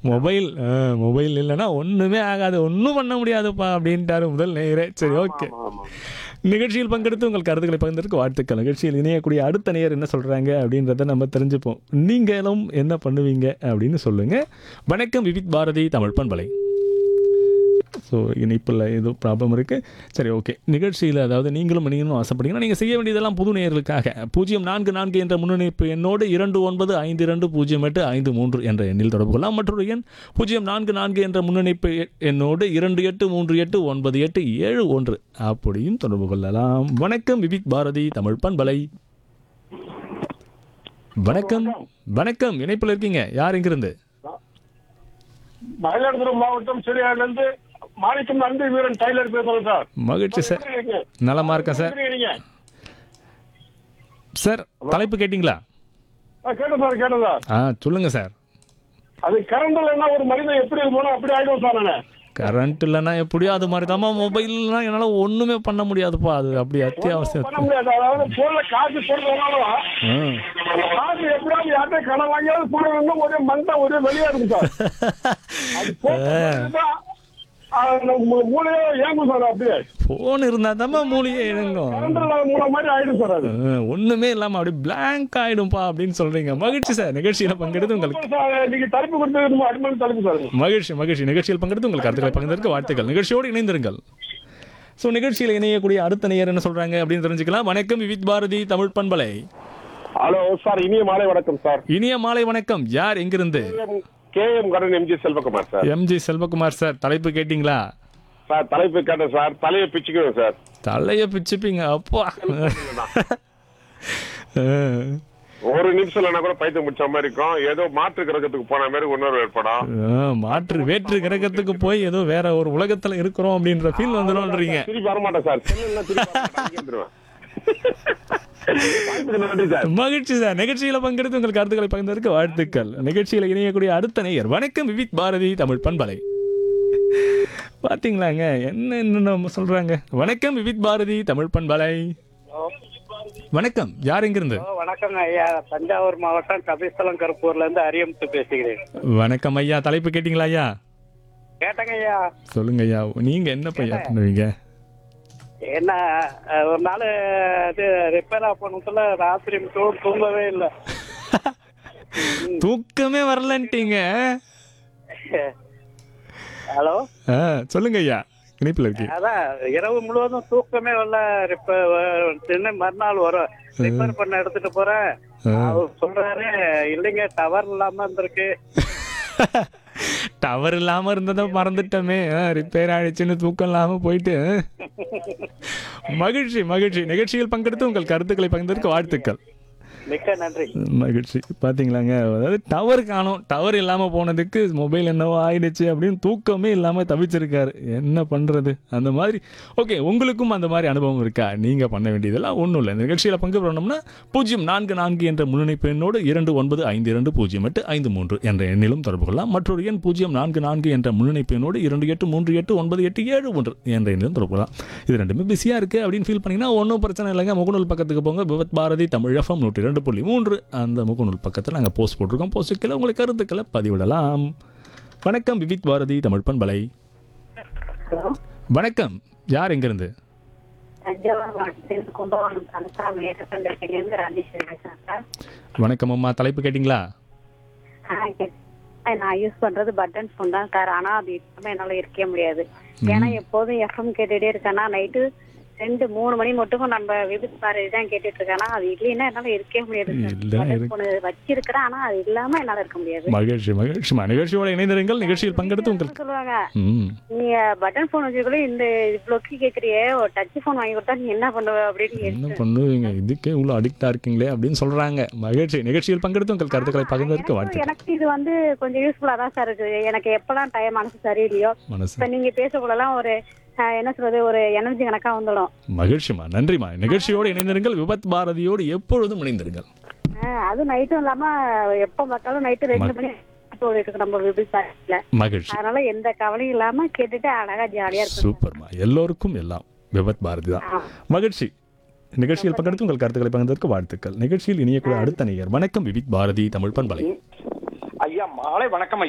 Mobile mobile இல்லைன்னா ஒன்றுமே ஆகாது ஒன்றும் பண்ண முடியாதுப்பா அப்படின்ட்டாரு முதல் நேரே சரி ஓகே ஆமா, ஆமா. நிகழ்ச்சியில் பங்கெடுத்து உங்கள் கருத்துக்களை பகிர்ந்ததற்கு வாழ்த்துக்கள் நிகழ்ச்சியில் இணையக்கூடிய அடுத்த நேயர் என்ன சொல்கிறாங்க அப்படின்றத நம்ம தெரிஞ்சுப்போம் நீங்களும் என்ன பண்ணுவீங்க அப்படின்னு சொல்லுங்கள் வணக்கம் விவித் பாரதி தமிழ் பண்பலை ஸோ இணைப்பில் ஏதோ ப்ராப்ளம் இருக்குது சரி ஓகே நிகழ்ச்சியில் அதாவது நீங்களும் நீங்களும் ஆசைப்பட்டீங்கன்னா நீங்கள் செய்ய வேண்டியதெல்லாம் புது நேயர்களுக்காக பூஜ்ஜியம் நான்கு நான்கு என்ற முன்னணிப்பு எண்ணோடு இரண்டு ஒன்பது ஐந்து இரண்டு பூஜ்ஜியம் எட்டு ஐந்து மூன்று என்ற எண்ணில் தொடர்பு கொள்ளலாம் மற்றொரு எண் பூஜ்ஜியம் நான்கு நான்கு என்ற முன்னணிப்பு எ- எண்ணோடு இரண்டு எட்டு மூன்று எட்டு ஒன்பது எட்டு ஏழு ஒன்று அப்படியும் தொடர்பு கொள்ளலாம் வணக்கம் விவிக் பாரதி தமிழ் பண்பலை வணக்கம் வணக்கம் இணைப்பில் இருக்கீங்க யார் எங்கிருந்து மயிலாடுதுறை மாவட்டம் சிறியாடிலிருந்து மாணிக்கம் நன்றி வீரன் டைலர் பேசுறேன் சார் மகிழ்ச்சி சார் எப்படி இருக்கீங்க? நலமா இருக்கேன் சார் எப்படி இருக்கீங்க? சார் தலைப்பு கேட்டிங்களா ஆ, கேட்டேன் சார் கேட்டேன் சார் ஆ சொல்லுங்க சார் அது கரண்ட் இல்லைன்னா ஒரு மனிதன் எப்படி இருக்கணும் அப்படி ஆயிடும் சார் நானு கரண்ட் இல்லைன்னா எப்படியோ அது மாதிரி தாம்மா மொபைல்லாம் என்னால் ஒன்றுமே பண்ண முடியாதுப்பா அது அப்படி பண்ண அத்தியாவசியம் முடியாது அதாவது போன்ல காசு போடுறதுனால ஆ. காசு எப்படியாவது யார்கிட்ட கடன் வாங்கியாவது போடணும்னு ஒரே மண்டை ஒரே வெளியா இருக்கு சார் அது போட்டு மூளையே ஏங்கும் சார் அப்படியே ஃபோன் இருந்தால் தாம்மா மூலிகை இழங்கும் கரண்ட் இல்லாத மூளை மாதிரி ஆயிடும் சார் அது ஒன்றுமே இல்லாமல் அப்படி blank ஆயிடும்பா அப்படின்னு சொல்கிறீங்க மகிழ்ச்சி சார் நிகழ்ச்சியில் பங்கெடுத்து உங்களுக்கு சார் நீங்க தலைப்பு கொடுத்தது அட்மன் தலைப்பு சார் மகிழ்ச்சி மகிழ்ச்சி நிகழ்ச்சியில் பங்கெடுத்து உங்கள் கருத்துக்களை பகிர்ந்ததற்கு வாழ்த்துக்கள் நிகழ்ச்சியோடு இணைந்திருங்கள் ஸோ நிகழ்ச்சியில் இணையக்கூடிய அடுத்த நேயர் என்ன சொல்கிறாங்க அப்படின்னு தெரிஞ்சுக்கலாம் வணக்கம் விவித் பாரதி தமிழ் பண்பலை ஹலோ சார் இனிய மாலை வணக்கம் சார் இனிய மாலை வணக்கம் யார் எங்கிருந்து கே எம் கடன் M G Selvakumar sir M G Selvakumar sir தலைப்பு கேட்டிங்களா சார் தலைப்பு கேட்டேன் சார் தலையை பிச்சுக்குவேன் சார் தலைய பிச்சுப்பீங்க அப்பா ஒரு நிமிஷம் இல்லைனா கூட பைத்தியம் முடிச்ச மாதிரி இருக்கும் ஏதோ மாற்று கிரகத்துக்கு போன மாதிரி உணர்வு ஏற்படும் ஆ, மாற்று வேற்று கிரகத்துக்கு போய் ஏதோ வேற ஒரு உலகத்துல இருக்கிறோம் அப்படின்ற ஃபீல் வந்துடும்ன்றீங்க திருப்பி வரமாட்டேன் சார் செல்லுன்னா திருப்பி வரமாட்டேன், அங்கேயே இருந்துருவேன். வாய்ப்புக்கு நன்றி சார் மகிழ்ச்சி சார் நிகழ்ச்சியில பங்கெடுத்து உங்கள் கருத்துக்களை பகிர்ந்ததற்கு வாழ்த்துக்கள் நிகழ்ச்சியில இணையக்கூடிய அடுத்த நேயர் வணக்கம் விவித் பாரதி தமிழ் பண்பலை பாத்தீங்களாங்க என்ன என்ன சொல்றாங்க வணக்கம் விவித் பாரதி தமிழ் பண்பலை வணக்கம் யார் எங்கிருந்து ஹலோ, வணக்கம் ஐயா தஞ்சாவூர் மாவட்டம் கபிஸ்தலம் கருப்பூர்ல இருந்து அரியமுத்து பேசுகிறேன் வணக்கம் ஐயா தலைப்பு கேட்டிங்களா ஐயா கேட்டங்க ஐயா சொல்லுங்க ஐயா நீங்க என்ன பையா பண்ணுவீங்க என்ன அஹ், ஒரு நாள் இது ரிப்பேர் ஆஃப் பண்ணதுல ராத்திரி முழுவதும் தூங்கவே இல்லை தூக்கமே வரலன்ட்டீங்க ஹலோ ஆ, சொல்லுங்க ஐயா இணைப்பில் இருக்கு அதான் இரவு முழுவதும் தூக்கமே வரல ரிப்பேர் மறுநாள் வரும் ரிப்பேர் பண்ண எடுத்துட்டு போறேன் அவர் சொல்றாரு இல்லைங்க டவர் இல்லாம இருந்திருக்கு டவர் இல்லாம இருந்ததை மறந்துட்டோமே ரிப்பேர் ஆயிடுச்சுன்னு தூக்கம் இல்லாம போயிட்டு மகிழ்ச்சி மகிழ்ச்சி நிகழ்ச்சியில் பங்கெடுத்து உங்கள் கருத்துக்களை பகிர்ந்ததற்கு வாழ்த்துக்கள் மிக்க நன்றி மகிழ்ச்சி பார்த்தீங்களாங்க அதாவது டவர் காணும் டவர் இல்லாமல் போனதுக்கு மொபைல் என்னவோ ஆயிடுச்சு அப்படின்னு தூக்கமே இல்லாமல் தவிச்சிருக்காரு என்ன பண்ணுறது அந்த மாதிரி ஓகே உங்களுக்கும் அந்த மாதிரி அனுபவம் இருக்கா நீங்கள் பண்ண வேண்டியதெல்லாம் ஒன்றும் இல்லை இந்த நிகழ்ச்சியில் பங்கு பெறணும்னா பூஜ்ஜியம் நான்கு நான்கு என்ற முன்னணிப்பு எண்ணோடு இரண்டு ஒன்பது ஐந்து இரண்டு பூஜ்ஜியம் எட்டு ஐந்து மூன்று என்ற எண்ணிலும் தொடர்பு கொள்ளலாம் மற்றொரு எண் பூஜ்ஜியம் நான்கு நான்கு என்ற முன்னணிப்பு எண்ணோடு இரண்டு எட்டு மூன்று எட்டு ஒன்பது எட்டு ஏழு ஒன்று என்ற எண்ணிலும் தொடர்பு கொள்ளலாம் இது ரெண்டுமே பிஸியாக இருக்குது அப்படின்னு ஃபீல் பண்ணிங்கன்னா ஒன்றும் பிரச்சனை இல்லைங்க முகநூல் பக்கத்துக்கு போங்க விவத் பாரதி தமிழ் எஃப்எம் நூற்றி ரெண்டு புள்ளி மூன்று அந்த முகநூல் பக்கத்தில் நாங்கள் போஸ்ட் போட்டிருக்கோம் போஸ்ட் கீழே உங்களுக்கு கருத்துக்களை பதிவிடலாம் வணக்கம் விவித் பாரதி தமிழ் பண்பலை வணக்கம் யார் எங்கிருந்து தஞ்சாவூர் மாவட்டத்தில் கும்பகோணம் தாலுகா மேட்டுக்கண்டத்திலிருந்து ராஜேஸ்வரி பேசுறேன் சார் வணக்கம் அம்மா தலைப்பு கேட்டிங்களா ஆ, கே- நான் யூஸ் பண்றது பட்டன் ஃபோன் தான் சார் ஆனா அது இல்லாம என்னால இருக்கவே முடியாது ஏன்னா எப்போதும் எஃப்எம் கேட்டுட்டே இருக்கேன்னா நைட்டு ரெண்டு மூணு மணி மட்டும் நம்ம விபத்து பாரு தான் கேட்டுட்டு இருக்கேன்னா அது இல்லைன்னா என்னால இருக்கவே முடியாது சார் இல்ல, பட்டன் இருக்கு. ஃபோன் வச்சிருக்கிறேன் ஆனா அது இல்லாம என்னால இருக்க முடியாது மகிழ்ச்சி மகிழ்ச்சிமா நிகழ்ச்சியோட இணைந்திருங்கள் நிகழ்ச்சியில் பங்கெடுத்து உங்கள் சொல்லுவாங்க ம் நீங்க பட்டன் ஃபோன் வச்சுக்கல இந்த இவ்வளோக்கு கேக்குறியே ஒரு டச் ஃபோன் வாங்கி கொடுத்தா நீ என்ன பண்ணுவ அப்படின்னு என்ன பண்ணுவீங்க இதுக்கே இவ்வளோ அடிக்டாக இருக்கீங்களே அப்படின்னு சொல்கிறாங்க மகிழ்ச்சி நிகழ்ச்சியில் பங்கெடுத்து உங்கள் கருத்துக்களை பகிர்ந்ததற்கு வாழ்த்து எனக்கு இது வந்து கொஞ்சம் யூஸ்ஃபுல்லா தான் சார் இருக்கு எனக்கு எப்பெல்லாம் டைம் மனசு சரியில்லையோ மனசு இப்ப நீங்க பேசக்குள்ளலாம் ஒரு அஹ், என்ன சொல்றது ஒரு எனர்ஜி கணக்கா வந்துடும் மகிழ்ச்சிமா நன்றிமா நிகழ்ச்சியோடு இணைந்திருங்கள் விபத் பாரதியோடு எப்பொழுதும் இணைந்திருங்கள் அது நைட்டும் இல்லாம எப்ப பார்த்தாலும் நைட்டு ரெண்டு மணி ஓடிட்டு இருக்கு நம்ம விபிசாரில மகிழ்ச்சி அதனால எந்த கவலையும் இல்லாம கேட்டுட்டு அழகா ஜாலியா இருக்கும் சூப்பர்மா எல்லோருக்கும் எல்லாம் விபத் பாரதி தான் மகிழ்ச்சி நிகழ்ச்சியில் பங்கெடுத்து உங்கள் கருத்துக்களை பகிர்ந்ததற்கு வாழ்த்துக்கள் நிகழ்ச்சியில் இனியக்கூடிய அடுத்த நேயர் வணக்கம் விவித் பாரதி தமிழ் பண்பலை ஐயா மாலை வணக்கம்